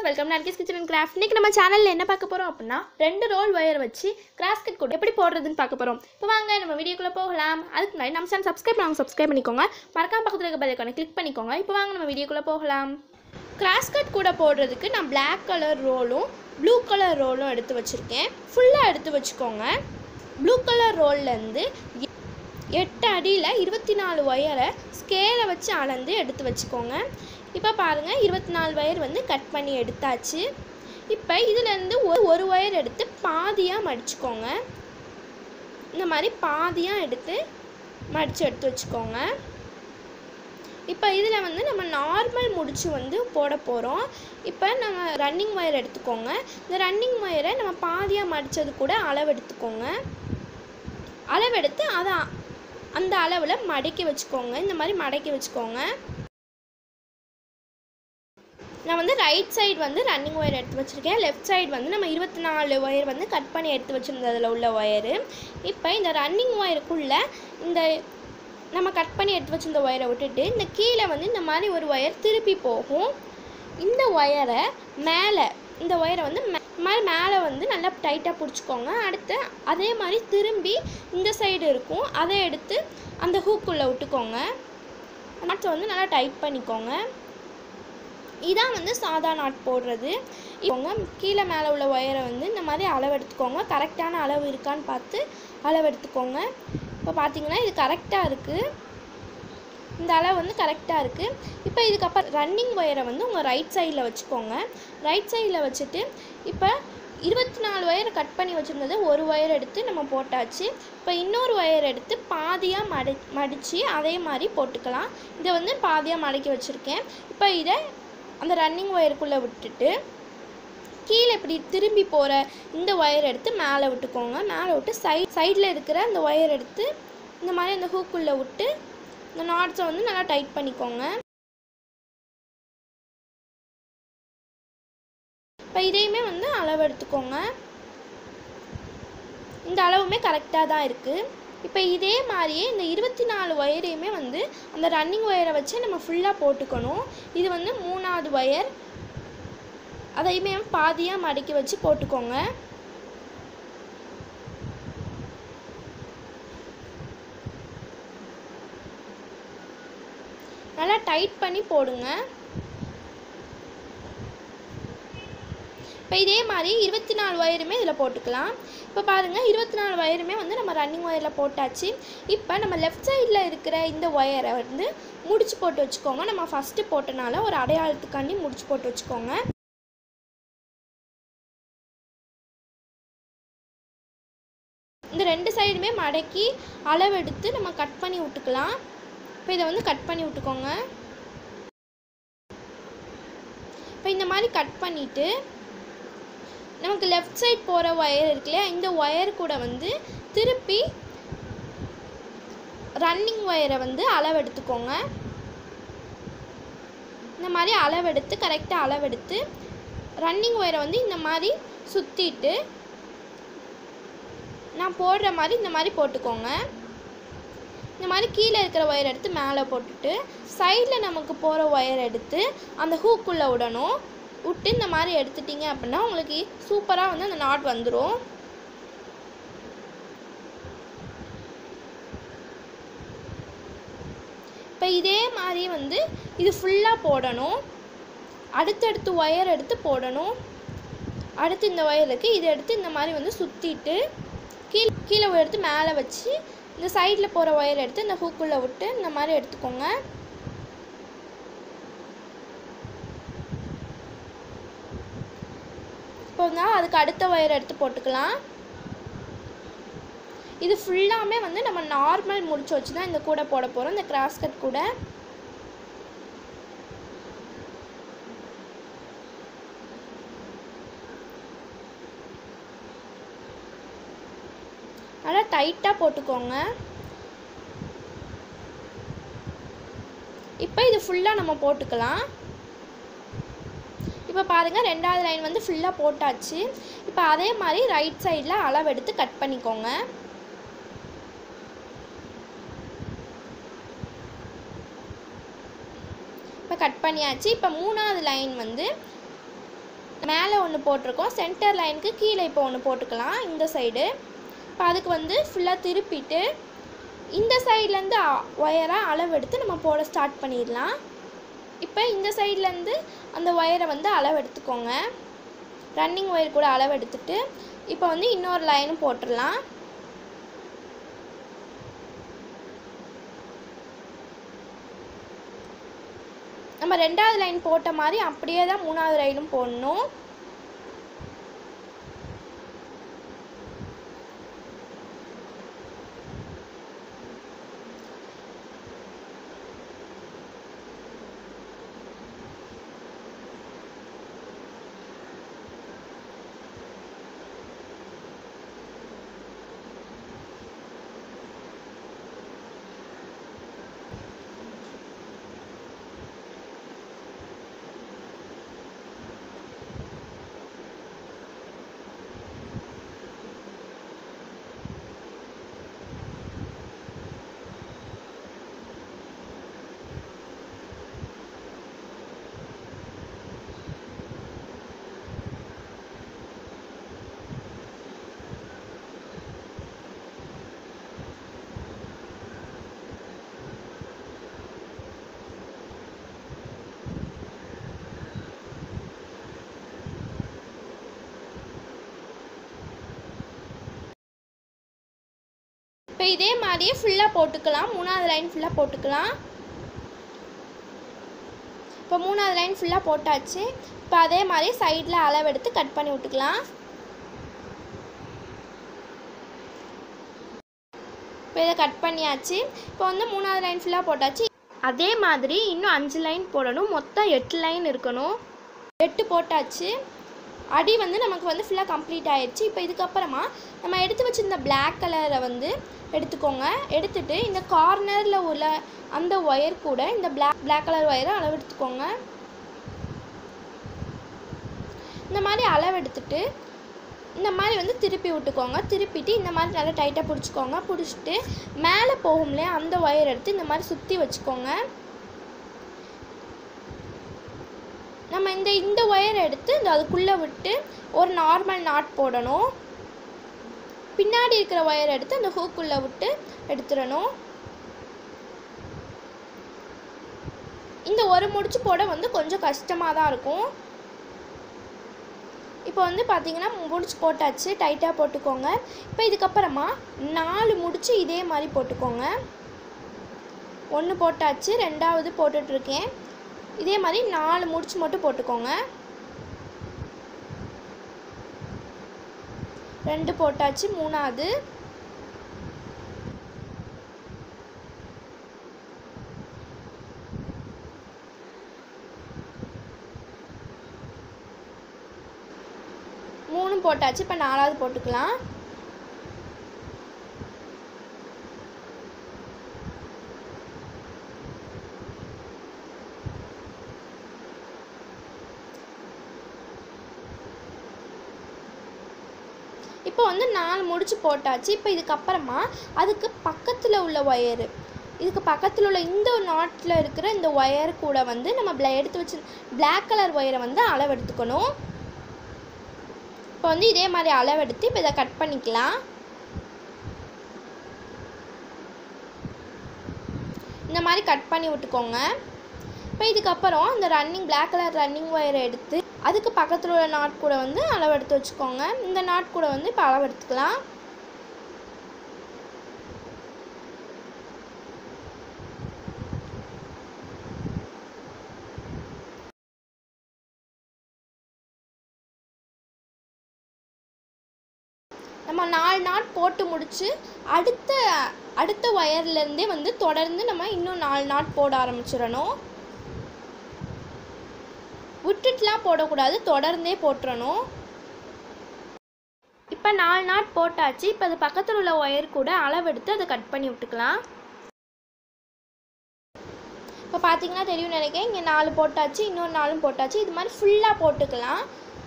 welcome Nargis kitchen and craft இன்னைக்கு நம்ம சேனலில் என்ன பார்க்க போகிறோம் அப்படின்னா ரெண்டு ரோல் ஒயர் வச்சு கிராஸ்கட் கூட எப்படி போடுறதுன்னு பார்க்க போகிறோம் இப்போ வாங்க நம்ம வீடியோக்குள்ளே போகலாம் அதுக்கு முன்னாடி நம்ம சேனல் சப்ஸ்கிரைப் பண்ணாங்க சப்ஸ்கிரைப் பண்ணிக்கோங்க மறக்காம பக்கத்தில் இருக்க பெல் ஐக்கானை கிளிக் பண்ணிக்கோங்க இப்போ வாங்க நம்ம வீடியோக்குள்ளே போகலாம் கிராஸ்கட் கூட போடுறதுக்கு நான் Black கலர் ரோலும் ப்ளூ கலர் ரோலும் எடுத்து வச்சுருக்கேன் ஃபுல்லாக எடுத்து வச்சுக்கோங்க ப்ளூ கலர் ரோல்லேருந்து எட்டு அடியில் இருபத்தி நாலு ஒயரை ஸ்கேலை வச்சு அளந்து எடுத்து வச்சுக்கோங்க இப்போ பாருங்கள் இருபத்தி நாலு ஒயர் வந்து கட் பண்ணி எடுத்தாச்சு இப்போ இதுலேருந்து ஒரு ஒரு ஒயர் எடுத்து பாதியாக மடிச்சுக்கோங்க இந்த மாதிரி பாதியாக எடுத்து மடித்து எடுத்து வச்சுக்கோங்க இப்போ இதில் வந்து நம்ம நார்மல் முடிச்சு வந்து போட போகிறோம் இப்போ நம்ம ரன்னிங் ஒயர் எடுத்துக்கோங்க இந்த ரன்னிங் ஒயரை நம்ம பாதியாக மடித்தது கூட அளவு எடுத்துக்கோங்க அளவெடுத்து அதை அந்த அளவில் மடக்கி வச்சுக்கோங்க இந்த மாதிரி மடக்கி வச்சுக்கோங்க நான் வந்து ரைட் சைடு வந்து ரன்னிங் ஒயர் எடுத்து வச்சுருக்கேன் லெஃப்ட் சைடு வந்து நம்ம இருபத்தி நாலு ஒயர் வந்து கட் பண்ணி எடுத்து வச்சுருந்ததில் உள்ள ஒயரு இப்போ இந்த ரன்னிங் ஒயருக்குள்ளே இந்த நம்ம கட் பண்ணி எடுத்து வச்சிருந்த ஒயரை விட்டுட்டு இந்த கீழே வந்து இந்த மாதிரி ஒரு ஒயர் திருப்பி போகும் இந்த ஒயரை மேலே இந்த ஒயரை வந்து மே இந்த மாதிரி மேலே வந்து நல்லா டைட்டாக பிடிச்சிக்கோங்க அடுத்து அதே மாதிரி திரும்பி இந்த சைடு இருக்கும் அதை எடுத்து அந்த ஹூக்குள்ளே விட்டுக்கோங்க நாட்டை வந்து நல்லா டைட் பண்ணிக்கோங்க இதான் வந்து சாதா நாட் போடுறது இவங்க கீழே மேலே உள்ள ஒயரை வந்து இந்த மாதிரி அளவு எடுத்துக்கோங்க கரெக்டான அளவு இருக்கான்னு பார்த்து அளவு எடுத்துக்கோங்க இப்போ பார்த்தீங்கன்னா இது கரெக்டாக இருக்குது இந்த அளவு வந்து கரெக்டாக இருக்குது இப்போ இதுக்கப்புறம் ரன்னிங் ஒயரை வந்து உங்கள் ரைட் சைடில் வச்சுக்கோங்க ரைட் சைடில் வச்சுட்டு இப்போ இருபத்தி நாலு ஒயரை கட் பண்ணி வச்சுருந்தது ஒரு ஒயர் எடுத்து நம்ம போட்டாச்சு இப்போ இன்னொரு ஒயர் எடுத்து பாதியாக மடி மடித்து அதே மாதிரி போட்டுக்கலாம் இதை வந்து பாதியாக மடக்கி வச்சுருக்கேன் இப்போ இதை அந்த ரன்னிங் ஒயருக்குள்ளே விட்டுட்டு கீழே இப்படி திரும்பி போகிற இந்த ஒயர் எடுத்து மேலே விட்டுக்கோங்க மேலே விட்டு சைட் சைடில் இருக்கிற அந்த ஒயர் எடுத்து இந்த மாதிரி அந்த ஹூக்குள்ளே விட்டு இந்த நாட்ஸை வந்து நல்லா டைட் பண்ணிக்கோங்க இப்போ இதையுமே வந்து அளவு எடுத்துக்கோங்க இந்த அளவுமே கரெக்டாக தான் இருக்குது இப்போ இதே மாதிரியே இந்த இருபத்தி நாலு ஒயரையுமே வந்து அந்த ரன்னிங் ஒயரை வச்சு நம்ம ஃபுல்லாக போட்டுக்கணும் இது வந்து மூணாவது ஒயர் அதையுமே பாதியாக மடக்கி வச்சு போட்டுக்கோங்க நல்லா டைட் பண்ணி போடுங்க இப்போ இதே மாதிரி இருபத்தி நாலு ஒயருமே இதில் போட்டுக்கலாம் இப்போ பாருங்கள் இருபத்தி நாலு ஒயருமே வந்து நம்ம ரன்னிங் ஒயரில் போட்டாச்சு இப்போ நம்ம லெஃப்ட் சைடில் இருக்கிற இந்த ஒயரை வந்து முடிச்சு போட்டு வச்சுக்கோங்க நம்ம ஃபஸ்ட்டு போட்டனால ஒரு அடையாளத்துக்காண்டி முடிச்சு போட்டு வச்சுக்கோங்க இந்த ரெண்டு சைடுமே மடக்கி அளவெடுத்து நம்ம கட் பண்ணி விட்டுக்கலாம் இப்போ இதை வந்து கட் பண்ணி விட்டுக்கோங்க இப்போ இந்த மாதிரி கட் பண்ணிவிட்டு நமக்கு லெஃப்ட் சைட் போகிற ஒயர் இருக்கு இல்லையா இந்த ஒயர் கூட வந்து திருப்பி ரன்னிங் ஒயரை வந்து அளவெடுத்துக்கோங்க இந்த மாதிரி அளவெடுத்து கரெக்டாக அளவெடுத்து ரன்னிங் ஒயரை வந்து இந்த மாதிரி சுற்றிட்டு நான் போடுற மாதிரி இந்த மாதிரி போட்டுக்கோங்க இந்த மாதிரி கீழே இருக்கிற ஒயர் எடுத்து மேலே போட்டுட்டு சைடில் நமக்கு போகிற ஒயர் எடுத்து அந்த ஹூக்குள்ளே விடணும் விட்டு இந்த மாதிரி எடுத்துட்டிங்க அப்படின்னா உங்களுக்கு சூப்பராக வந்து அந்த நாட் வந்துடும் இப்போ இதே மாதிரி வந்து இது ஃபுல்லாக போடணும் அடுத்தடுத்து ஒயர் எடுத்து போடணும் அடுத்து இந்த ஒயர் இருக்குது இதை எடுத்து இந்த மாதிரி வந்து சுற்றிட்டு கீழே கீழே எடுத்து மேலே வச்சு இந்த சைடில் போகிற ஒயர் எடுத்து இந்த ஹூக்குள்ளே விட்டு இந்த மாதிரி எடுத்துக்கோங்க இப்போ தான் அதுக்கு அடுத்த ஒயர் எடுத்து போட்டுக்கலாம் இது ஃபுல்லாமே வந்து நம்ம நார்மல் முடிச்சு வச்சு தான் இந்த கூடை போட போகிறோம் இந்த கிராஸ் கட் கூட நல்லா டைட்டாக போட்டுக்கோங்க இப்போ இது ஃபுல்லாக நம்ம போட்டுக்கலாம் இப்போ பாருங்கள் ரெண்டாவது லைன் வந்து ஃபுல்லாக போட்டாச்சு இப்போ அதே மாதிரி ரைட் சைடில் அளவெடுத்து கட் பண்ணிக்கோங்க இப்போ கட் பண்ணியாச்சு இப்போ மூணாவது லைன் வந்து மேலே ஒன்று போட்டிருக்கோம் சென்டர் லைனுக்கு கீழே இப்போ ஒன்று போட்டுக்கலாம் இந்த சைடு இப்போ அதுக்கு வந்து ஃபுல்லாக திருப்பிட்டு இந்த சைட்லேருந்து ஒயரை அளவெடுத்து நம்ம போட ஸ்டார்ட் பண்ணிடலாம் இப்போ இந்த சைட்லேருந்து அந்த ஒயரை வந்து அளவெடுத்துக்கோங்க ரன்னிங் ஒயர் கூட அளவெடுத்துட்டு இப்போ வந்து இன்னொரு லைனும் போட்டுடலாம் நம்ம ரெண்டாவது லைன் போட்ட மாதிரி அப்படியே தான் மூணாவது லைனும் போடணும் இப்போ இதே மாதிரியே ஃபுல்லாக போட்டுக்கலாம் மூணாவது லைன் ஃபுல்லாக போட்டுக்கலாம் இப்போ மூணாவது லைன் ஃபுல்லாக போட்டாச்சு இப்போ அதே மாதிரி சைடில் அளவெடுத்து கட் பண்ணி விட்டுக்கலாம் இப்போ இதை கட் பண்ணியாச்சு இப்போ வந்து மூணாவது லைன் ஃபுல்லாக போட்டாச்சு அதே மாதிரி இன்னும் அஞ்சு லைன் போடணும் மொத்தம் எட்டு லைன் இருக்கணும் எட்டு போட்டாச்சு அடி வந்து நமக்கு வந்து ஃபுல்லாக கம்ப்ளீட் ஆயிடுச்சு இப்போ இதுக்கப்புறமா நம்ம எடுத்து வச்சிருந்த Black கலரை வந்து எடுத்துக்கோங்க எடுத்துட்டு இந்த கார்னரில் உள்ள அந்த ஒயர் கூட இந்த Black Black கலர் ஒயரை அளவு எடுத்துக்கோங்க இந்த மாதிரி அளவு எடுத்துட்டு இந்த மாதிரி வந்து திருப்பி விட்டுக்கோங்க திருப்பிட்டு இந்த மாதிரி நல்லா டைட்டாக பிடிச்சிக்கோங்க பிடிச்சிட்டு மேலே போகும் இல்லையா அந்த ஒயர் எடுத்து இந்த மாதிரி சுற்றி வச்சுக்கோங்க நம்ம இந்த இந்த ஒயர் எடுத்து இந்த அதுக்குள்ளே விட்டு ஒரு நார்மல் நாட் போடணும் பின்னாடி இருக்கிற ஒயர் எடுத்து அந்த ஹூக்குள்ளே விட்டு எடுத்துடணும் இந்த ஒரு முடிச்சு போட வந்து கொஞ்சம் கஷ்டமாக தான் இருக்கும் இப்போ வந்து பார்த்தீங்கன்னா முடிச்சு போட்டாச்சு டைட்டாக போட்டுக்கோங்க இப்போ இதுக்கப்புறமா நாலு முடிச்சு இதே மாதிரி போட்டுக்கோங்க ஒன்று போட்டாச்சு ரெண்டாவது போட்டுட்ருக்கேன் இதே மாதிரி நாலு முடிச்சு மட்டும் போட்டுக்கோங்க ரெண்டு போட்டாச்சு மூணாவது மூணு போட்டாச்சு இப்போ நாலாவது போட்டுக்கலாம் இப்போ வந்து நாலு முடிச்சு போட்டாச்சு இப்போ இதுக்கப்புறமா அதுக்கு பக்கத்தில் உள்ள ஒயரு இதுக்கு பக்கத்தில் உள்ள இந்த நாட்டில் இருக்கிற இந்த ஒயர் கூட வந்து நம்ம ப்ள எடுத்து வச்சு Black கலர் ஒயரை வந்து அளவெடுத்துக்கணும் இப்போ வந்து இதே மாதிரி அளவெடுத்து இப்போ இதை கட் பண்ணிக்கலாம் இந்த மாதிரி கட் பண்ணி விட்டுக்கோங்க இப்போ இதுக்கப்புறம் இந்த ரன்னிங் Black கலர் ரன்னிங் ஒயரை எடுத்து அதுக்கு பக்கத்தில் உள்ள நாட் கூட வந்து அளவெடுத்து வச்சுக்கோங்க இந்த நாட் கூட வந்து இப்போ அளவெடுத்துக்கலாம் நம்ம நாலு நாட் போட்டு முடிச்சு அடுத்த அடுத்த ஒயர்லேருந்தே வந்து தொடர்ந்து நம்ம இன்னும் நாலு நாட் போட ஆரம்பிச்சிடணும் விட்டுட்டுலாம் போடக்கூடாது தொடர்ந்தே போட்டுறணும் இப்போ நாலு நாட் போட்டாச்சு இப்போ அது பக்கத்தில் உள்ள ஒயர் கூட அளவெடுத்து அதை கட் பண்ணி விட்டுக்கலாம் இப்போ பார்த்தீங்கன்னா தெரியும் நினைக்கிறேன் இங்கே நாலு போட்டாச்சு இன்னொரு நாலும் போட்டாச்சு இது மாதிரி ஃபுல்லாக போட்டுக்கலாம்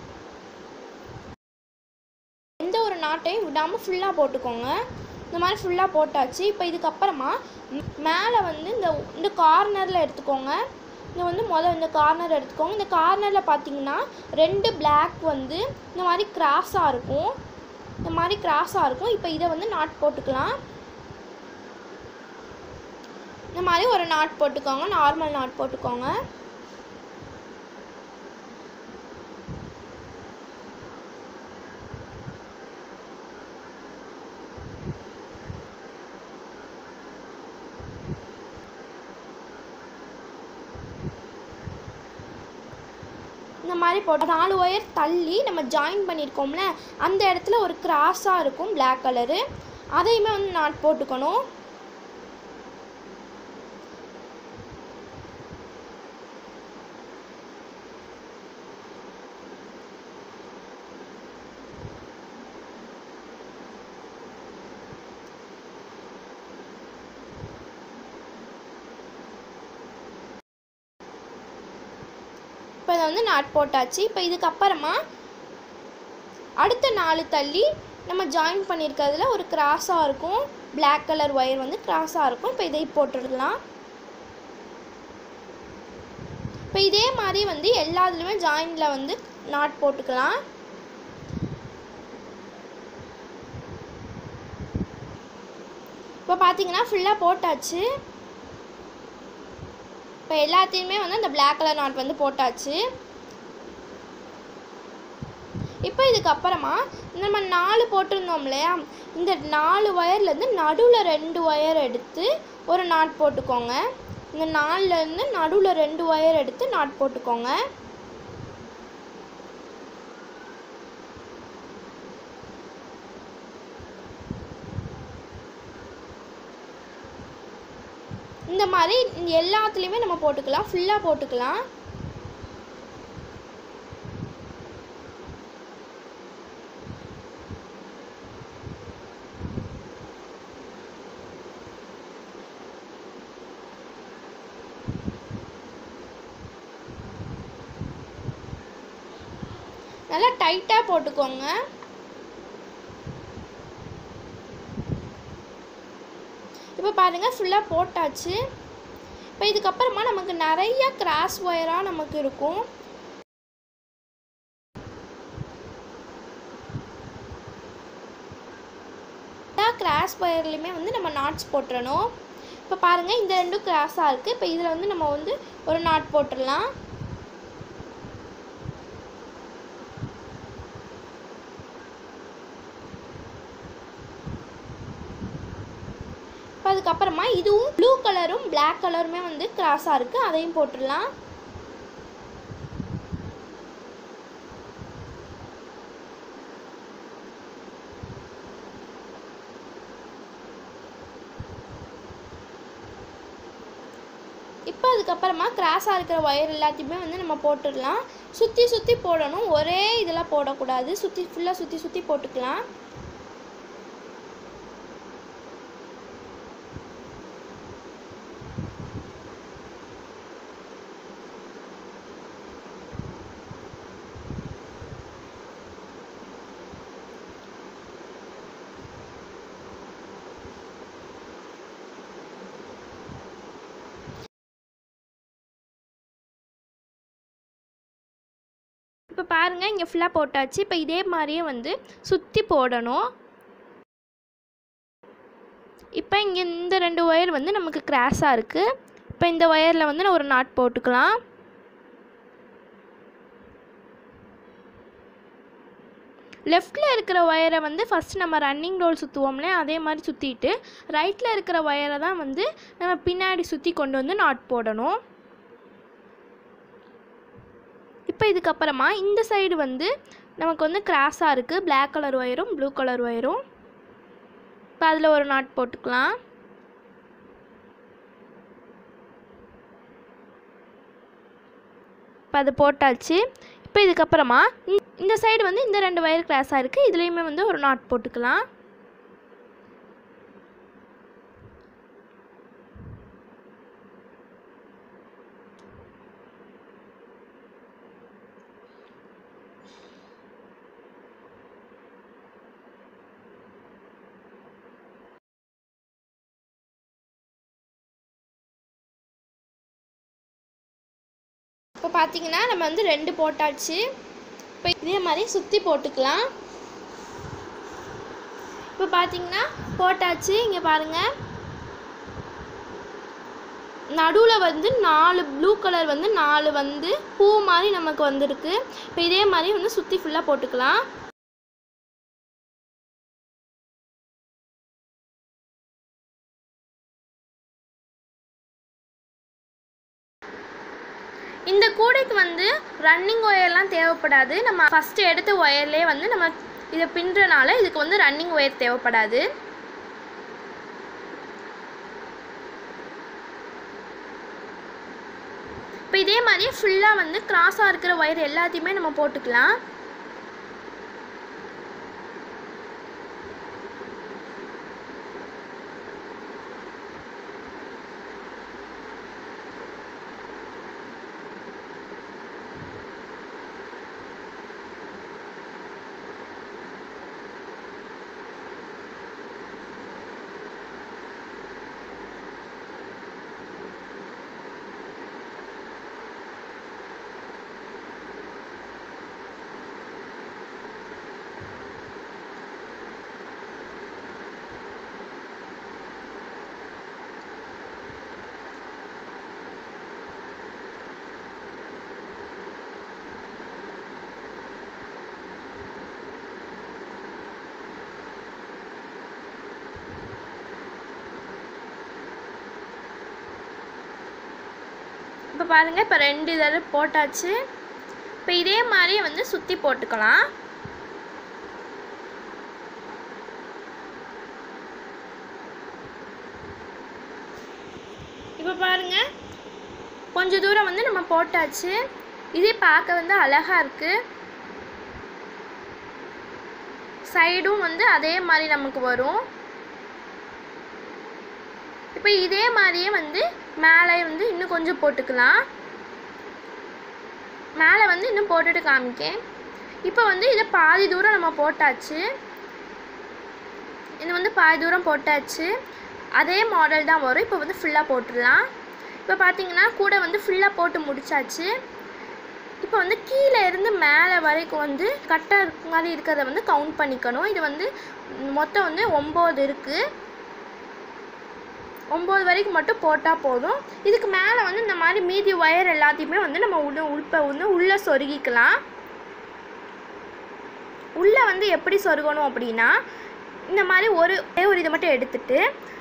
எந்த ஒரு நாட்டையும் விடாமல் ஃபுல்லாக போட்டுக்கோங்க இந்த மாதிரி ஃபுல்லாக போட்டாச்சு இப்போ இதுக்கப்புறமா ம்- மேலே வந்து இந்த இந்த கார்னரில் எடுத்துக்கோங்க இங்கே வந்து முதல்ல இந்த கார்னர் எடுத்துக்கோங்க இந்த கார்னரில் பார்த்தீங்கன்னா ரெண்டு பிளாக் வந்து இந்த மாதிரி கிராஸாக இருக்கும் இந்த மாதிரி கிராஸாக இருக்கும் இப்போ இதை வந்து நாட் போட்டுக்கலாம் இந்த மாதிரி ஒரு நாட் போட்டுக்கோங்க நார்மல் நாட் போட்டுக்கோங்க இந்த மாதிரி போட்டு நாலு ஒயர் தள்ளி நம்ம ஜாயின் பண்ணியிருக்கோம்ல அந்த இடத்துல ஒரு கிராஸாக இருக்கும் Black கலரு அதையுமே வந்து நாட் போட்டுக்கணும் இப்போ இதை வந்து நாட் போட்டாச்சு இப்போ இதுக்கப்புறமா அடுத்த நாலு தள்ளி நம்ம ஜாயின் பண்ணியிருக்கிறதுல ஒரு கிராஸாக இருக்கும் Black கலர் ஒயர் வந்து கிராஸாக இருக்கும் இப்போ இதை போட்டுடலாம் இப்போ இதே மாதிரி வந்து எல்லாத்துலேயுமே ஜாயினில் வந்து நாட் போட்டுக்கலாம் இப்போ பார்த்தீங்கன்னா ஃபுல்லாக போட்டாச்சு இப்போ எல்லாத்தையுமே வந்து அந்த Black கலர் நாட் வந்து போட்டாச்சு இப்போ இதுக்கப்புறமா நம்ம நாலு போட்டிருந்தோம் இல்லையா இந்த நாலு ஒயர்லேருந்து நடுவில் ரெண்டு ஒயர் எடுத்து ஒரு நாட் போட்டுக்கோங்க இந்த நாலுலேருந்து நடுவில் ரெண்டு ஒயர் எடுத்து நாட் போட்டுக்கோங்க இந்த மாதிரி எல்லாத்துலேயுமே நம்ம போட்டுக்கலாம் ஃபுல்லாக போட்டுக்கலாம் நல்லா டைட்டாக போட்டுக்கோங்க இப்போ பாருங்கள் ஃபுல்லாக போட்டாச்சு இப்போ இதுக்கப்புறமா நமக்கு நிறைய கிராஸ் ஒயராக நமக்கு இருக்கும் எல்லா கிராஸ் ஒயர்லையுமே வந்து நம்ம நாட்ஸ் போட்டுறணும் இப்போ பாருங்கள் இந்த ரெண்டும் கிராஸாக இருக்குது இப்போ இதில் வந்து நம்ம வந்து ஒரு நாட் போட்டுடலாம் இப்போ அதுக்கப்புறமா இதுவும் ப்ளூ கலரும் Black கலருமே வந்து கிராஸாக இருக்குது அதையும் போட்டுடலாம் இப்போ அதுக்கப்புறமா கிராஸாக இருக்கிற ஒயர் எல்லாத்தையுமே வந்து நம்ம போட்டுடலாம் சுற்றி சுற்றி போடணும் ஒரே இதெல்லாம் போடக்கூடாது சுற்றி ஃபுல்லாக சுற்றி சுற்றி போட்டுக்கலாம் இப்போ பாருங்கள் இங்கே ஃபுல்லாக போட்டாச்சு இப்போ இதே மாதிரியே வந்து சுற்றி போடணும் இப்போ இங்கே இந்த ரெண்டு ஒயர் வந்து நமக்கு கிராஸாக இருக்குது இப்போ இந்த ஒயரில் வந்து நான் ஒரு நாட் போட்டுக்கலாம் லெஃப்டில் இருக்கிற ஒயரை வந்து ஃபஸ்ட் நம்ம ரன்னிங் ரோல் சுற்றுவோம்ல அதே மாதிரி சுற்றிட்டு ரைட்டில் இருக்கிற ஒயரை தான் வந்து நம்ம பின்னாடி சுற்றி கொண்டு வந்து நாட் போடணும் இப்போ இதுக்கப்புறமா இந்த சைடு வந்து நமக்கு வந்து கிராஸாக இருக்குது Black கலர் ஒயரும் ப்ளூ கலர் ஒயரும் இப்போ அதில் ஒரு நாட் போட்டுக்கலாம் இப்போ அது போட்டாச்சு இப்போ இதுக்கப்புறமா இந்த- இந்த சைடு வந்து இந்த ரெண்டு ஒயர் கிராஸாக இருக்குது இதுலேயுமே வந்து ஒரு நாட் போட்டுக்கலாம் இப்போ பார்த்தீங்கன்னா நம்ம வந்து ரெண்டு போட்டாச்சு இப்போ இதே மாதிரி சுற்றி போட்டுக்கலாம் இப்போ பார்த்தீங்கன்னா போட்டாச்சு இங்கே பாருங்கள் நடுவில் வந்து நாலு ப்ளூ கலர் வந்து நாலு வந்து பூ மாதிரி நமக்கு வந்திருக்கு இப்போ இதே மாதிரி வந்து சுற்றி ஃபுல்லாக போட்டுக்கலாம் இந்த கூடைக்கு வந்து ரன்னிங் ஒயர்லாம் தேவைப்படாது நம்ம ஃபஸ்ட்டு எடுத்த ஒயர்லேயே வந்து நம்ம இதை பின்னுறனால இதுக்கு வந்து ரன்னிங் ஒயர் தேவைப்படாது இப்போ இதே மாதிரி ஃபுல்லாக வந்து கிராஸாக இருக்கிற ஒயர் எல்லாத்தையுமே நம்ம போட்டுக்கலாம் இப்போ பாருங்கள் இப்போ ரெண்டு தடவை போட்டாச்சு இப்போ இதே மாதிரி வந்து சுற்றி போட்டுக்கலாம் இப்போ பாருங்க கொஞ்ச தூரம் வந்து நம்ம போட்டாச்சு இதே பார்க்க வந்து அழகாக இருக்குது சைடும் வந்து அதே மாதிரி நமக்கு வரும் இப்போ இதே மாதிரியே வந்து மேலே வந்து இன்னும் கொஞ்சம் போட்டுக்கலாம் மேலே வந்து இன்னும் போட்டுட்டு காமிக்கேன் இப்போ வந்து இதை பாதி தூரம் நம்ம போட்டாச்சு இது வந்து பாதி தூரம் போட்டாச்சு அதே மாடல் தான் வரும் இப்போ வந்து ஃபுல்லாக போட்டுடலாம் இப்போ பார்த்தீங்கன்னா கூட வந்து ஃபுல்லாக போட்டு முடிச்சாச்சு இப்போ வந்து கீழே இருந்து மேலே வரைக்கும் வந்து கட்டை இருக்க மாதிரி இருக்கிறத வந்து கவுண்ட் பண்ணிக்கணும் இது வந்து மொத்தம் வந்து ஒம்பது இருக்குது ஒம்பது வரைக்கும் மட்டும் போட்டால் போதும் இதுக்கு மேலே வந்து இந்த மாதிரி மீதி ஒயர் எல்லாத்தையுமே வந்து நம்ம உள்ள உள்ப வந்து உள்ளே சொருகிக்கலாம் உள்ளே வந்து எப்படி சொருகணும் அப்படின்னா இந்த மாதிரி ஒரு ஒரே ஒரு இதை மட்டும் எடுத்துட்டு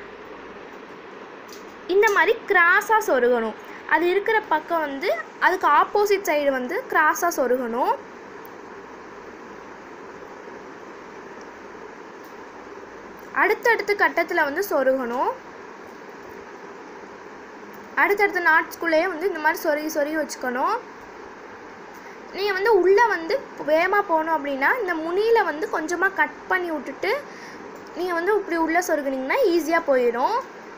இந்த மாதிரி கிராஸாக சொருகணும் அது இருக்கிற பக்கம் வந்து அதுக்கு ஆப்போசிட் சைடு வந்து கிராஸாக சொருகணும் அடுத்தடுத்த கட்டத்தில் வந்து சொருகணும் அடுத்தடுத்த நாட்ஸ்குள்ளேயே வந்து இந்த மாதிரி சொருகி சொருகி வச்சுக்கணும் நீங்கள் வந்து உள்ளே வந்து வேகமாக போகணும் அப்படின்னா இந்த முனியில் வந்து கொஞ்சமாக கட் பண்ணி விட்டுட்டு நீங்கள் வந்து இப்படி உள்ளே சொருகுனீங்கன்னா ஈஸியாக போயிடும்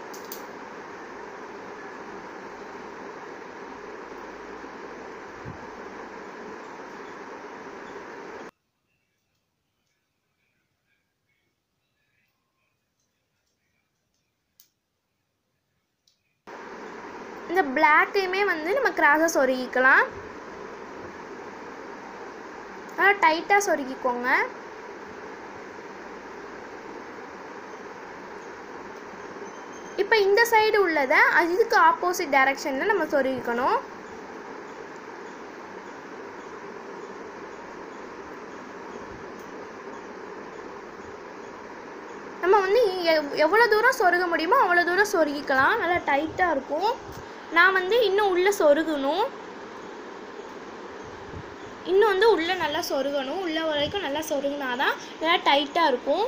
இந்த பிளாக்கையுமே வந்து நம்ம கிராஸாக சொருகிக்கலாம் நல்லா டைட்டாக சொருகிக்கோங்க இப்போ இந்த சைடு உள்ளதை அது இதுக்கு ஆப்போசிட் டைரக்ஷனில் நம்ம சொருகிக்கணும் நம்ம வந்து எவ்- எவ்வளோ தூரம் சொருக முடியுமோ அவ்வளோ தூரம் சொருகிக்கலாம் நல்லா டைட்டாக இருக்கும் நான் வந்து இன்னும் உள்ளே சொருகணும் இன்னும் வந்து உள்ளே நல்லா சொருகணும் உள்ளே வரைக்கும் நல்லா சொருகினாதான் நல்லா டைட்டாக இருக்கும்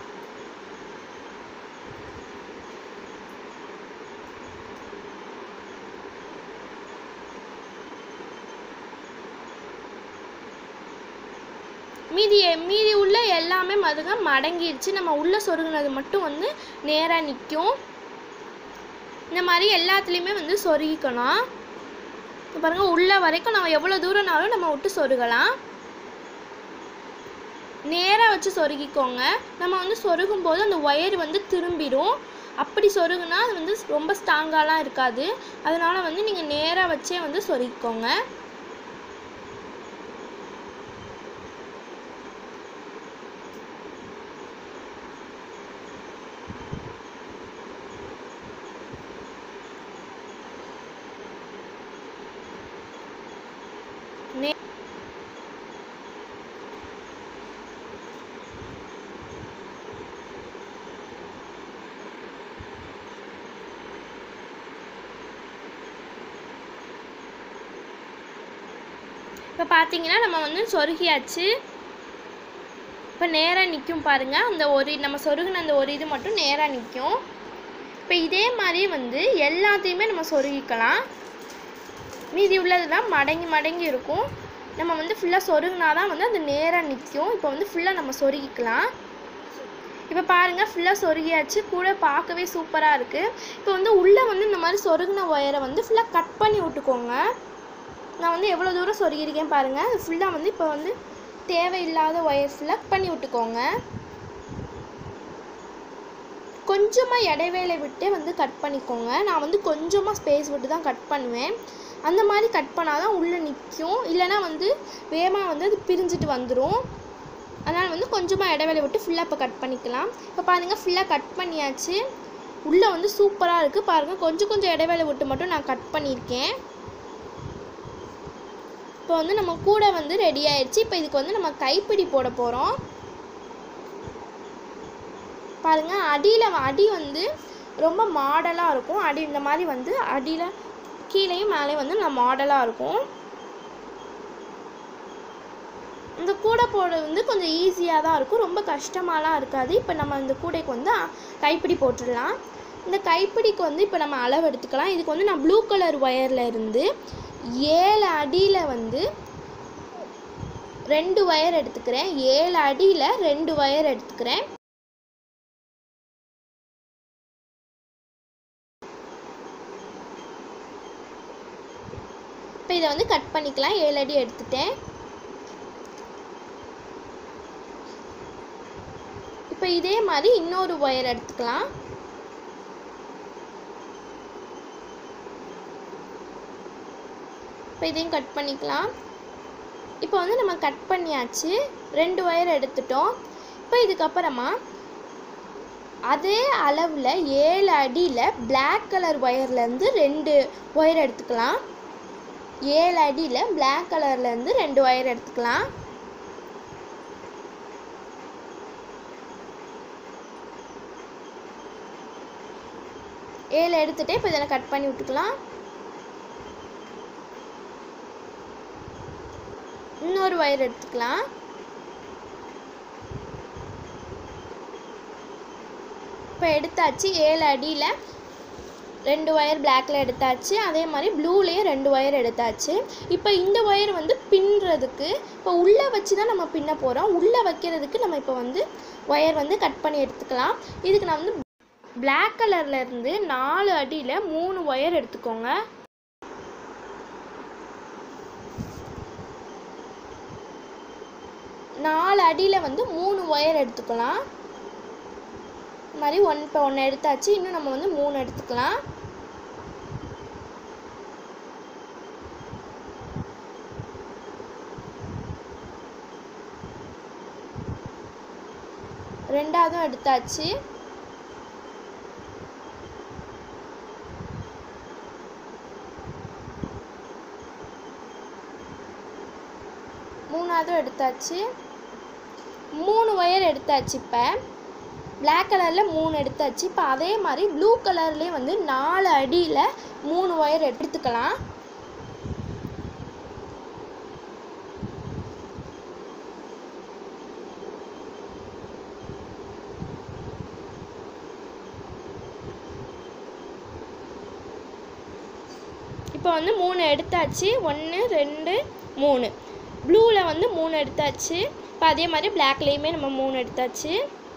மீதி மீதி உள்ள எல்லாமே மதுங்க மடங்கிடுச்சு நம்ம உள்ளே சொருகுனது மட்டும் வந்து நேராக நிற்கும் இந்த மாதிரி எல்லாத்துலேயுமே வந்து சொருகிக்கணும் இப்ப பாருங்க உள்ள வரைக்கும் நம்ம எவ்வளோ தூரம்னாலும் நம்ம விட்டு சொருகலாம் நேராக வச்சு சொருகிக்கோங்க நம்ம வந்து சொருகும் போது அந்த ஒயர் வந்து திரும்பிடும் அப்படி சொருகுனா அது வந்து ரொம்ப ஸ்ட்ராங்காலாம் இருக்காது அதனால வந்து நீங்கள் நேராக வச்சே வந்து சொருகிக்கோங்க இப்போ பார்த்தீங்கன்னா நம்ம வந்து சொருகியாச்சு இப்போ நேராக நிற்கும் பாருங்கள் அந்த ஒரு நம்ம சொருகின அந்த ஒரு இது மட்டும் நேராக நிற்கும் இப்போ இதே மாதிரி வந்து எல்லாத்தையுமே நம்ம சொருகிக்கலாம் மீதி உள்ளதெல்லாம் மடங்கி மடங்கி இருக்கும் நம்ம வந்து ஃபுல்லாக சொருகினா தான் வந்து அது நேராக நிற்கும் இப்போ வந்து ஃபுல்லாக நம்ம சொருகிக்கலாம் இப்போ பாருங்கள் ஃபுல்லாக சொருகியாச்சு கூட பார்க்கவே சூப்பராக இருக்குது இப்போ வந்து உள்ளே வந்து இந்த மாதிரி சொருகின ஒயரை வந்து ஃபுல்லாக கட் பண்ணி விட்டுக்கோங்க நான் வந்து எவ்வளோ தூரம் சொருகியிருக்கேன் பாருங்கள் அது ஃபுல்லாக வந்து இப்போ வந்து தேவையில்லாத ஒயர் ஃபுல்லாக பண்ணி விட்டுக்கோங்க கொஞ்சமாக இடைவேளை விட்டு வந்து கட் பண்ணிக்கோங்க நான் வந்து கொஞ்சமாக ஸ்பேஸ் விட்டு தான் கட் பண்ணுவேன் அந்த மாதிரி கட் பண்ணால் தான் உள்ளே நிற்கும் இல்லைனா வந்து வேகமாக வந்து அது பிரிஞ்சுட்டு வந்துடும் அதனால் வந்து கொஞ்சமாக இடைவேளை விட்டு ஃபுல்லாக இப்போ கட் பண்ணிக்கலாம் இப்போ பாருங்கள் ஃபுல்லாக கட் பண்ணியாச்சு உள்ளே வந்து சூப்பராக இருக்குது பாருங்கள் கொஞ்சம் கொஞ்சம் இடைவேளை விட்டு மட்டும் நான் கட் பண்ணியிருக்கேன் இப்போ வந்து நம்ம கூட வந்து ரெடி ஆயிடுச்சு இப்போ இதுக்கு வந்து நம்ம கைப்பிடி போட போகிறோம் பாருங்கள் அடியில் அடி வந்து ரொம்ப மாடலாக இருக்கும் அடி இந்த மாதிரி வந்து அடியில் கீழேயும் மேலேயும் வந்து நம்ம மாடலாக இருக்கும் இந்த கூடை போடுறது வந்து கொஞ்சம் ஈஸியாக தான் இருக்கும் ரொம்ப கஷ்டமாலாம் இருக்காது இப்போ நம்ம இந்த கூடைக்கு வந்து அ, கைப்பிடி போட்டுடலாம் இந்த கைப்பிடிக்கு வந்து இப்போ நம்ம அளவு எடுத்துக்கலாம் இதுக்கு வந்து நான் ப்ளூ கலர் ஒயரில் இருந்து ஏழு அடியில் வந்து ரெண்டு ஒயர் எடுத்துக்கிறேன் ஏழு அடியில் ரெண்டு ஒயர் எடுத்துக்கிறேன் இப்போ இதை வந்து கட் பண்ணிக்கலாம் ஏழு அடி எடுத்துட்டேன் இப்போ இதே மாதிரி இன்னொரு ஒயர் எடுத்துக்கலாம் இப்போ இதையும் கட் பண்ணிக்கலாம் இப்போ வந்து நம்ம கட் பண்ணியாச்சு ரெண்டு ஒயர் எடுத்துட்டோம் இப்போ இதுக்கப்புறமா அதே அளவில் ஏழு அடியில் Black கலர் ஒயர்லேருந்து ரெண்டு ஒயர் எடுத்துக்கலாம் ஏழு அடியில் Black கலர்லேருந்து ரெண்டு ஒயர் எடுத்துக்கலாம் ஏழு எடுத்துட்டு இப்போ இதில் கட் பண்ணி விட்டுக்கலாம் இன்னொரு ஒயர் எடுத்துக்கலாம் இப்போ எடுத்தாச்சு ஏழு அடியில் ரெண்டு ஒயர் பிளாக்ல எடுத்தாச்சு அதே மாதிரி ப்ளூலேயும் ரெண்டு ஒயர் எடுத்தாச்சு இப்போ இந்த ஒயர் வந்து பின்னுறதுக்கு இப்போ உள்ளே வச்சு தான் நம்ம பின்ன போகிறோம் உள்ளே வைக்கிறதுக்கு நம்ம இப்போ வந்து ஒயர் வந்து கட் பண்ணி எடுத்துக்கலாம் இதுக்கு நான் வந்து பிளாக் கலர்ல இருந்து நாலு அடியில் மூணு ஒயர் எடுத்துக்கோங்க நாலு அடியில் வந்து மூணு ஒயர் எடுத்துக்கலாம் இந்த மாதிரி ஒன் இப்போ ஒன்று எடுத்தாச்சு இன்னும் நம்ம வந்து மூணு எடுத்துக்கலாம் ரெண்டாவதும் எடுத்தாச்சு மூணாவதும் எடுத்தாச்சு மூணு ஒயர் எடுத்தாச்சு இப்போ Black கலரில் மூணு எடுத்தாச்சு இப்போ அதே மாதிரி ப்ளூ கலர்லேயே வந்து நாலு அடியில் மூணு ஒயர் எடுத்துக்கலாம் இப்போ வந்து மூணு எடுத்தாச்சு ஒன்று ரெண்டு மூணு ப்ளூவில் வந்து மூணு எடுத்தாச்சு இப்போ அதே மாதிரி பிளாக்லேயுமே நம்ம மூணு எடுத்தாச்சு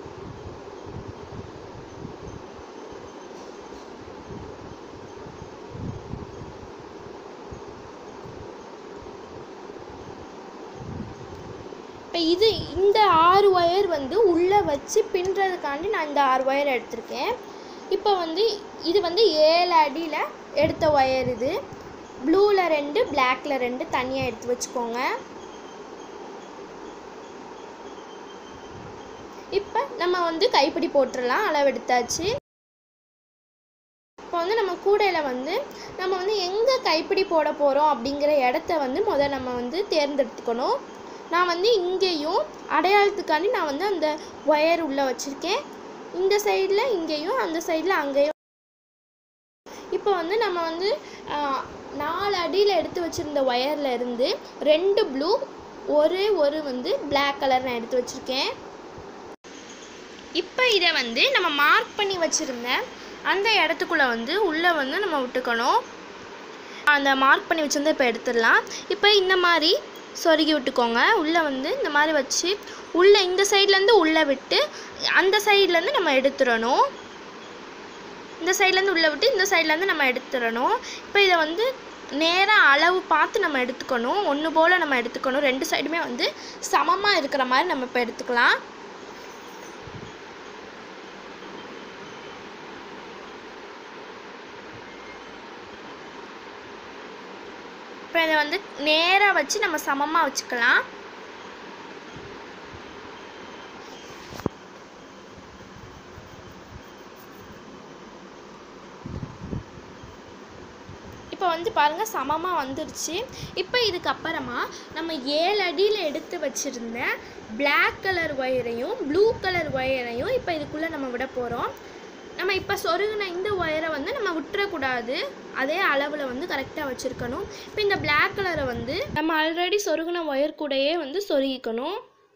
இப்போ இது இந்த ஆறு ஒயர் வந்து உள்ளே வச்சு பின்னுறதுக்காண்டி நான் இந்த ஆறு ஒயர் எடுத்திருக்கேன் இப்போ வந்து இது வந்து ஏழு அடியில் எடுத்த ஒயர் இது ப்ளூவில் ரெண்டு பிளாக்ல ரெண்டு தனியாக எடுத்து வச்சுக்கோங்க இப்போ நம்ம வந்து கைப்பிடி போட்டுடலாம் அளவு எடுத்தாச்சு இப்போ வந்து நம்ம கூடையில் வந்து நம்ம வந்து எங்கே கைப்பிடி போட போகிறோம் அப்படிங்கிற இடத்த வந்து முதல் நம்ம வந்து தேர்ந்தெடுத்துக்கணும் நான் வந்து இங்கேயும் அடையாளத்துக்காண்டி நான் வந்து அந்த ஒயர் உள்ளே வச்சுருக்கேன் இந்த சைடில் இங்கேயும் அந்த சைடில் அங்கேயும் இப்போ வந்து நம்ம வந்து ஆஹ், நாலு அடியில் எடுத்து வச்சுருந்த ஒயரில் இருந்து ரெண்டு ப்ளூ ஒரே ஒரு வந்து பிளாக் கலர் நான் எடுத்து வச்சுருக்கேன் இப்போ இதை வந்து நம்ம மார்க் பண்ணி வச்சுருந்த அந்த இடத்துக்குள்ளே வந்து உள்ளே வந்து நம்ம விட்டுக்கணும் அந்த மார்க் பண்ணி வச்சிருந்தா இப்போ எடுத்துடலாம் இப்போ இந்த மாதிரி சொருகி விட்டுக்கோங்க உள்ளே வந்து இந்த மாதிரி வச்சு உள்ளே இந்த சைட்லேருந்து உள்ளே விட்டு அந்த சைட்லேருந்து நம்ம எடுத்துடணும் இந்த சைட்லேருந்து உள்ளே விட்டு இந்த சைட்லேருந்து நம்ம எடுத்துடணும் இப்போ இதை வந்து நேராக அளவு பார்த்து நம்ம எடுத்துக்கணும் ஒன்று போல் நம்ம எடுத்துக்கணும் ரெண்டு சைடுமே வந்து சமமாக இருக்கிற மாதிரி நம்ம இப்போ எடுத்துக்கலாம் இப்போ இதை வந்து நேராக வச்சு நம்ம சமமாக வச்சுக்கலாம் இப்போ வந்து பாருங்கள் சமமாக வந்துருச்சு இப்போ இதுக்கப்புறமா நம்ம ஏழு அடியில் எடுத்து வச்சுருந்த Black கலர் ஒயரையும் ப்ளூ கலர் ஒயரையும் இப்போ இதுக்குள்ளே நம்ம விட போகிறோம் நம்ம இப்போ சொருகின இந்த ஒயரை வந்து நம்ம விட்டுறக்கூடாது அதே அளவில் வந்து கரெக்டாக வச்சுருக்கணும் இப்போ இந்த Black கலரை வந்து நம்ம ஆல்ரெடி சொருகின ஒயர் கூடயே வந்து சொருகிக்கணும்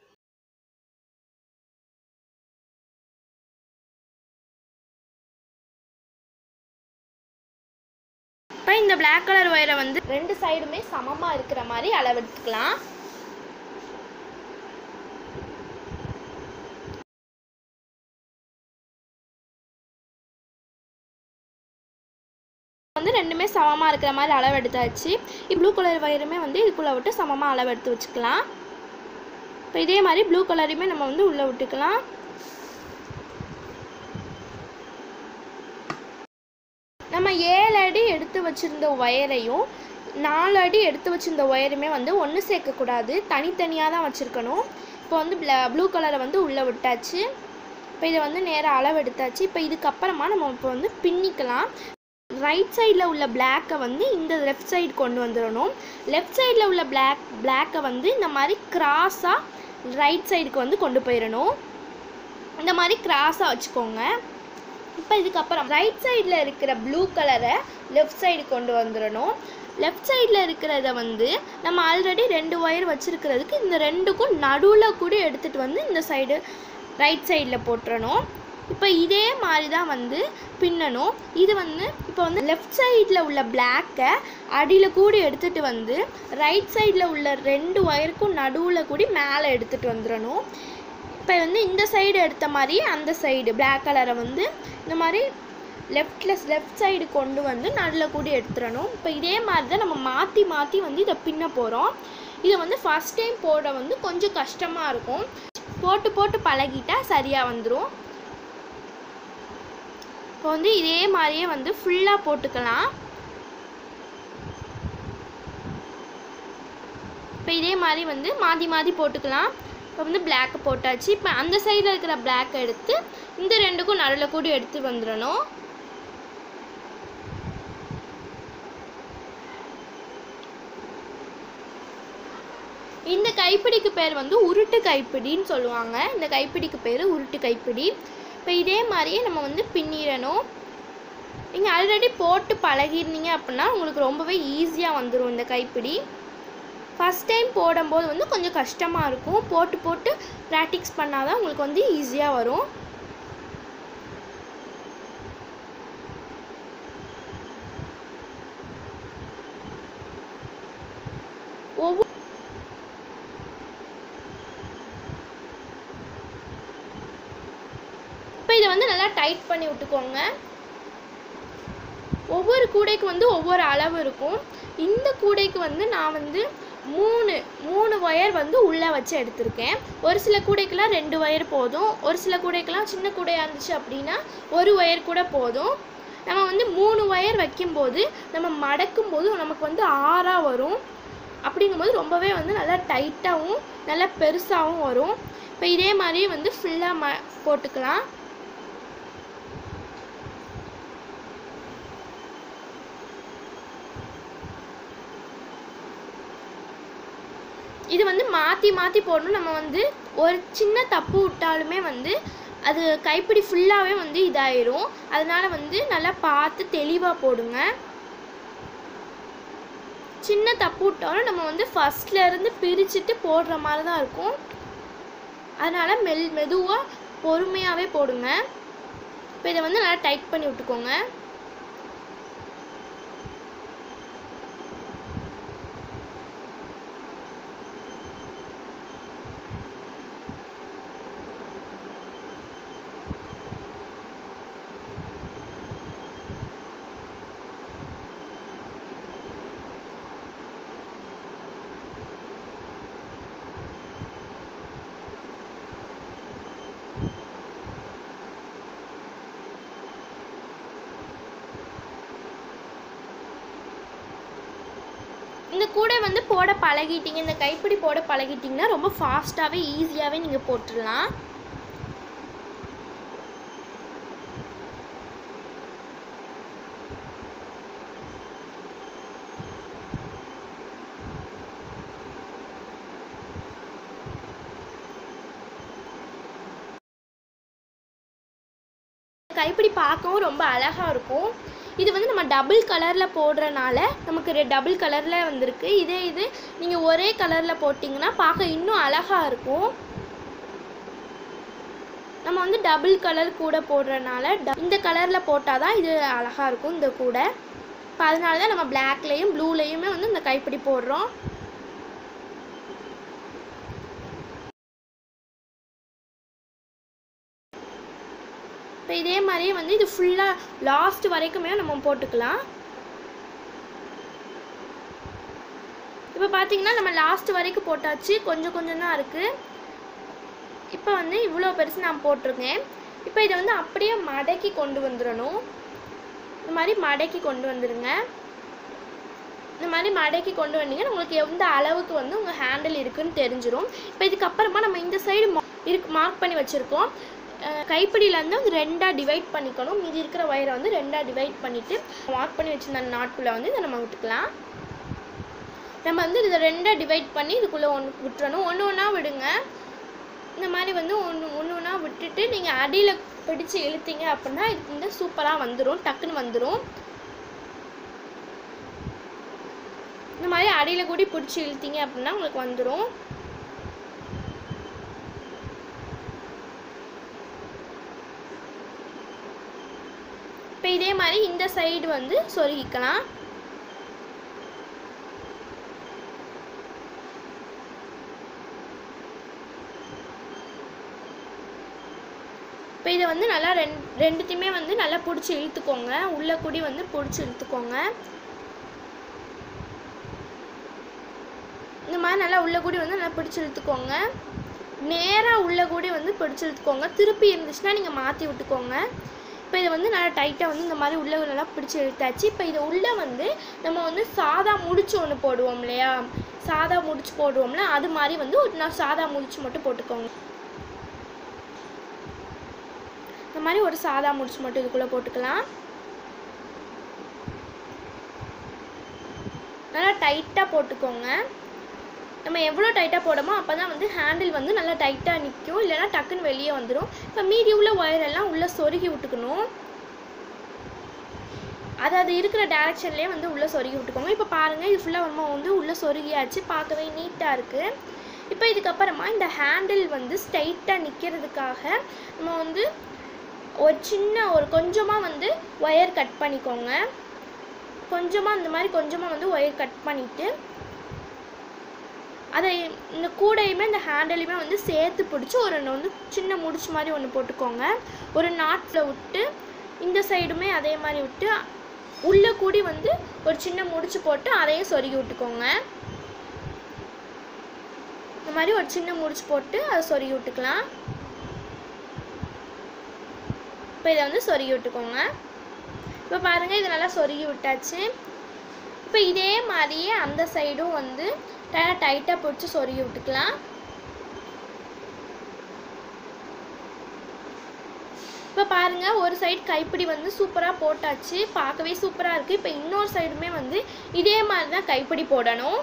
இப்போ இந்த Black கலர் ஒயரை வந்து ரெண்டு சைடுமே சமமாக இருக்கிற மாதிரி அளவெடுத்துக்கலாம் வந்து ரெண்டுமே சமமாக இருக்கிற மாதிரி அளவு எடுத்தாச்சு ப்ளூ கலர் வயருமே வந்து இதுக்குள்ளே விட்டு சமமாக அளவு எடுத்து வச்சுக்கலாம் இப்போ இதே மாதிரி ப்ளூ கலரையுமே நம்ம வந்து உள்ளே விட்டுக்கலாம் நம்ம ஏழு அடி எடுத்து வச்சுருந்த ஒயரையும் நாலு அடி எடுத்து வச்சுருந்த ஒயருமே வந்து ஒன்று சேர்க்கக்கூடாது தனித்தனியாக தான் வச்சுருக்கணும் இப்போ வந்து ப்ளூ கலரை வந்து உள்ளே விட்டாச்சு இப்போ இதை வந்து நேராக அளவு எடுத்தாச்சு இப்போ இதுக்கப்புறமா நம்ம இப்போ வந்து பின்னிக்கலாம் ரைட் சைடில் உள்ள பிளாக்கை வந்து இந்த லெஃப்ட் சைடு கொண்டு வந்துடணும் லெஃப்ட் சைடில் உள்ள பிளாக் பிளாக்கை வந்து இந்த மாதிரி கிராஸாக ரைட் சைடுக்கு வந்து கொண்டு போயிடணும் இந்த மாதிரி கிராஸாக வச்சுக்கோங்க இப்போ இதுக்கப்புறம் ரைட் சைடில் இருக்கிற ப்ளூ கலரை லெஃப்ட் சைடு கொண்டு வந்துடணும் லெஃப்ட் சைடில் இருக்கிறத வந்து நம்ம ஆல்ரெடி ரெண்டு ஒயர் வச்சுருக்கிறதுக்கு இந்த ரெண்டுக்கும் நடுவில் கூட எடுத்துகிட்டு வந்து இந்த சைடு ரைட் சைடில் போட்டுறணும் இப்போ இதே மாதிரி தான் வந்து பின்னணும் இது வந்து இப்போ வந்து லெஃப்ட் சைடில் உள்ள பிளாக்கை அடியில் கூடி எடுத்துகிட்டு வந்து ரைட் சைடில் உள்ள ரெண்டு ஒயருக்கும் நடுவில் கூடி மேலே எடுத்துகிட்டு வந்துடணும் இப்போ வந்து இந்த சைடு எடுத்த மாதிரி அந்த சைடு பிளாக் கலரை வந்து இந்த மாதிரி லெஃப்டில் லெஃப்ட் சைடு கொண்டு வந்து நடுவில் கூடி எடுத்துடணும் இப்போ இதே மாதிரி தான் நம்ம மாற்றி மாற்றி வந்து இதை பின்ன போகிறோம் இதை வந்து ஃபஸ்ட் டைம் போட வந்து கொஞ்சம் கஷ்டமாக இருக்கும் போட்டு போட்டு பழகிட்டா சரியாக வந்துடும் இப்போ வந்து இதே மாதிரியே வந்து ஃபுல்லாக போட்டுக்கலாம் இப்போ இதே மாதிரி வந்து மாற்றி மாற்றி போட்டுக்கலாம் இப்போ வந்து பிளாக் போட்டாச்சு இப்போ அந்த சைடில் இருக்கிற பிளாக் எடுத்து இந்த ரெண்டுக்கும் நடுவில் கூடி எடுத்து வந்துடணும் இந்த கைப்பிடிக்கு பேர் வந்து உருட்டு கைப்பிடின்னு சொல்லுவாங்க இந்த கைப்பிடிக்கு பேர் உருட்டு கைப்பிடி இப்போ இதே மாதிரியே நம்ம வந்து பின்னிடணும் நீங்கள் ஆல்ரெடி போட்டு பழகிருந்தீங்க அப்படின்னா உங்களுக்கு ரொம்பவே ஈஸியாக வந்துடும் இந்த கைப்பிடி ஃபஸ்ட் டைம் போடும்போது வந்து கொஞ்சம் கஷ்டமாக இருக்கும் போட்டு போட்டு ப்ராக்டிக்ஸ் பண்ணால் தான் உங்களுக்கு வந்து ஈஸியாக வரும் ஒவ்வொரு இப்போ இதை வந்து நல்லா டைட் பண்ணி விட்டுக்கோங்க ஒவ்வொரு கூடைக்கு வந்து ஒவ்வொரு அளவு இருக்கும் இந்த கூடைக்கு வந்து நான் வந்து மூணு மூணு ஒயர் வந்து உள்ளே வச்சு எடுத்திருக்கேன் ஒரு சில கூடைக்கெல்லாம் ரெண்டு ஒயர் போதும் ஒரு சில கூடைக்கெல்லாம் சின்ன கூடையாக இருந்துச்சு அப்படின்னா ஒரு ஒயர் கூட போதும் நம்ம வந்து மூணு ஒயர் வைக்கும்போது நம்ம மடக்கும் போது நமக்கு வந்து ஆறாக வரும் அப்படிங்கும்போது ரொம்பவே வந்து நல்லா டைட்டாகவும் நல்லா பெருசாகவும் வரும் இப்போ இதே மாதிரியே வந்து ஃபுல்லாக ம போட்டுக்கலாம் இது வந்து மாற்றி மாற்றி போடணும் நம்ம வந்து ஒரு சின்ன தப்பு விட்டாலுமே வந்து அது கைப்பிடி ஃபுல்லாகவே வந்து இதாயிரும் அதனால் வந்து நல்லா பார்த்து தெளிவாக போடுங்க சின்ன தப்பு விட்டாலும் நம்ம வந்து ஃபஸ்ட்ல இருந்து பிரிச்சுட்டு போடுற மாதிரி தான் இருக்கும் அதனால் மெல் மெதுவாக பொறுமையாகவே போடுங்க இப்போ இதை வந்து நல்லா டைட் பண்ணி விட்டுக்கோங்க இந்த கூடை வந்து போட பழகிட்டீங்க இந்த கைப்பிடி போட பழகிட்டிங்கன்னா ரொம்ப ஃபாஸ்ட்டாகவே ஈஸியாகவே நீங்கள் போட்டுடலாம் கைப்பிடி பார்க்கவும் ரொம்ப அழகாக இருக்கும் இது வந்து நம்ம டபுள் கலரில் போடுறனால நமக்கு டபுள் கலரில் வந்திருக்கு இதே இது நீங்கள் ஒரே கலரில் போட்டிங்கன்னா பார்க்க இன்னும் அழகாக இருக்கும் நம்ம வந்து டபுள் கலர் கூட போடுறனால ட- இந்த கலரில் போட்டால் தான் இது அழகாக இருக்கும் இந்த கூடை இப்போ அதனால தான் நம்ம பிளாக்லேயும் ப்ளூலேயுமே வந்து இந்த கைப்பிடி போடுறோம் இப்போ இதே மாதிரியே வந்து இது ஃபுல்லாக லாஸ்ட் வரைக்குமே நம்ம போட்டுக்கலாம் இப்போ பார்த்தீங்கன்னா நம்ம லாஸ்ட் வரைக்கும் போட்டாச்சு கொஞ்சம் கொஞ்சம் தான் இருக்குது இப்போ வந்து இவ்வளோ பெருசு நான் போட்டிருக்கேன் இப்போ இதை வந்து அப்படியே மடக்கி கொண்டு வந்துடணும் இந்த மாதிரி மடக்கி கொண்டு வந்துடுங்க இந்த மாதிரி மடக்கி கொண்டு வந்தீங்கன்னா உங்களுக்கு எந்த அளவுக்கு வந்து உங்கள் ஹேண்டில் இருக்குன்னு தெரிஞ்சிரும் இப்போ இதுக்கப்புறமா நம்ம இந்த சைடு இருக்கு மார்க் பண்ணி வச்சுருக்கோம் கைப்பிடியிலேருந்து வந்து ரெண்டாக டிவைட் பண்ணிக்கணும் மீதி இருக்கிற ஒயரை வந்து ரெண்டாக டிவைட் பண்ணிவிட்டு மார்க் பண்ணி வச்சிருந்த நாட்குள்ளே வந்து இதை நம்ம விட்டுக்கலாம் நம்ம வந்து இதை ரெண்டாக டிவைட் பண்ணி இதுக்குள்ளே ஒன்று விட்டுறணும் ஒன்று ஒன்றா விடுங்க இந்த மாதிரி வந்து ஒன்று ஒன்று ஒன்றா விட்டுட்டு நீங்கள் அடியில் பிடிச்சு இழுத்தீங்க அப்படின்னா இது வந்து சூப்பராக வந்துடும் டக்குன்னு வந்துடும் இந்த மாதிரி அடியில் கூடி பிடிச்சி இழுத்தீங்க அப்படின்னா உங்களுக்கு வந்துடும் இப்போ இதே மாதிரி இந்த சைடு வந்து சொருகிக்கலாம் இப்போ இதை வந்து நல்லா ரெண் ரெண்டுத்தையுமே வந்து நல்லா பிடிச்சி இழுத்துக்கோங்க உள்ள கூடி வந்து பிடிச்சி இழுத்துக்கோங்க இந்த மாதிரி நல்லா உள்ள கூடி வந்து நல்லா பிடிச்சி இழுத்துக்கோங்க நேராக உள்ள கூடி வந்து பிடிச்சி இழுத்துக்கோங்க திருப்பி இருந்துச்சுன்னா நீங்கள் மாற்றி விட்டுக்கோங்க இப்போ இதை வந்து நல்லா டைட்டாக வந்து இந்த மாதிரி உள்ள நல்லா பிடிச்சி இழுத்தாச்சு இப்போ இதை உள்ளே வந்து நம்ம வந்து சாதா முடிச்சு ஒன்று போடுவோம் இல்லையா சாதா முடிச்சு போடுவோம்ல அது மாதிரி வந்து ஒரு நான் சாதா முடிச்சு மட்டும் போட்டுக்கோங்க இந்த மாதிரி ஒரு சாதா முடிச்சு மட்டும் இதுக்குள்ளே போட்டுக்கலாம் நல்லா டைட்டாக போட்டுக்கோங்க நம்ம எவ்வளோ டைட்டாக போடமோ அப்போ தான் வந்து ஹேண்டில் வந்து நல்லா டைட்டாக நிற்கும் இல்லைன்னா டக்குன்னு வெளியே வந்துடும் இப்போ மீதி உள்ள ஒயர் எல்லாம் உள்ளே சொருகி விட்டுக்கணும் அது அது இருக்கிற டேரெக்ஷன்லேயே வந்து உள்ளே சொருகி விட்டுக்கோங்க இப்போ பாருங்கள் இது ஃபுல்லாக நம்ம வந்து உள்ளே சொருகியாச்சு பார்க்கவே நீட்டாக இருக்குது இப்போ இதுக்கப்புறமா இந்த ஹேண்டில் வந்து ஸ்ட்ரைட்டாக நிற்கிறதுக்காக நம்ம வந்து ஒரு சின்ன ஒரு கொஞ்சமாக வந்து ஒயர் கட் பண்ணிக்கோங்க கொஞ்சமாக இந்த மாதிரி கொஞ்சமாக வந்து ஒயர் கட் பண்ணிவிட்டு அதை இந்த கூடையுமே இந்த ஹேண்டிலையுமே வந்து சேர்த்து பிடிச்சி ஒரு வந்து சின்ன முடிச்சு மாதிரி ஒன்று போட்டுக்கோங்க ஒரு நாட்டில் விட்டு இந்த சைடுமே அதே மாதிரி விட்டு உள்ளே கூடி வந்து ஒரு சின்ன முடிச்சு போட்டு அதையும் சொருகி விட்டுக்கோங்க இந்த மாதிரி ஒரு சின்ன முடிச்சு போட்டு அதை சொருகி விட்டுக்கலாம் இப்போ இதை வந்து சொருகி விட்டுக்கோங்க இப்போ பாருங்கள் இது நல்லா சொருகி விட்டாச்சு இப்போ இதே மாதிரியே அந்த சைடும் வந்து நல்லா டைட்டாக பிடிச்சி சொருகி விட்டுக்கலாம் இப்போ பாருங்கள் ஒரு சைடு கைப்பிடி வந்து சூப்பராக போட்டாச்சு பார்க்கவே சூப்பராக இருக்குது இப்போ இன்னொரு சைடுமே வந்து இதே மாதிரி தான் கைப்பிடி போடணும்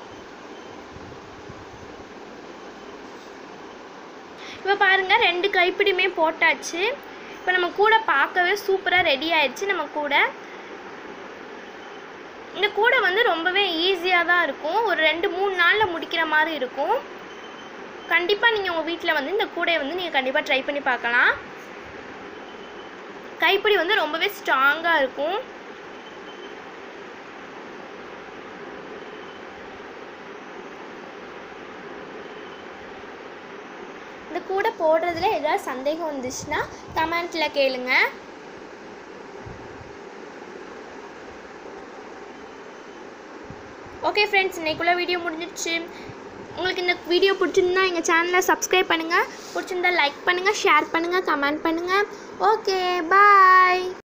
இப்போ பாருங்கள் ரெண்டு கைப்பிடியுமே போட்டாச்சு இப்போ நம்ம கூட பார்க்கவே சூப்பராக ரெடி ஆயிடுச்சு நம்ம கூட இந்த கூடை வந்து ரொம்பவே ஈஸியாக தான் இருக்கும் ஒரு ரெண்டு மூணு நாளில் முடிக்கிற மாதிரி இருக்கும் கண்டிப்பாக நீங்கள் உங்கள் வீட்டில் வந்து இந்த கூடையை வந்து நீங்கள் கண்டிப்பாக ட்ரை பண்ணி பார்க்கலாம் கைப்பிடி வந்து ரொம்பவே ஸ்ட்ராங்காக இருக்கும் இந்த கூடை போடுறதுல ஏதாவது சந்தேகம் வந்துச்சுன்னா கமெண்ட்டில் கேளுங்க ஓகே ஃப்ரெண்ட்ஸ் இன்னைக்குள்ள வீடியோ முடிஞ்சிடுச்சு உங்களுக்கு இந்த வீடியோ பிடிச்சிருந்தா எங்கள் சேனலை சப்ஸ்கிரைப் பண்ணுங்கள் பிடிச்சிருந்தா லைக் பண்ணுங்கள் ஷேர் பண்ணுங்கள் கமெண்ட் பண்ணுங்கள் ஓகே பாய்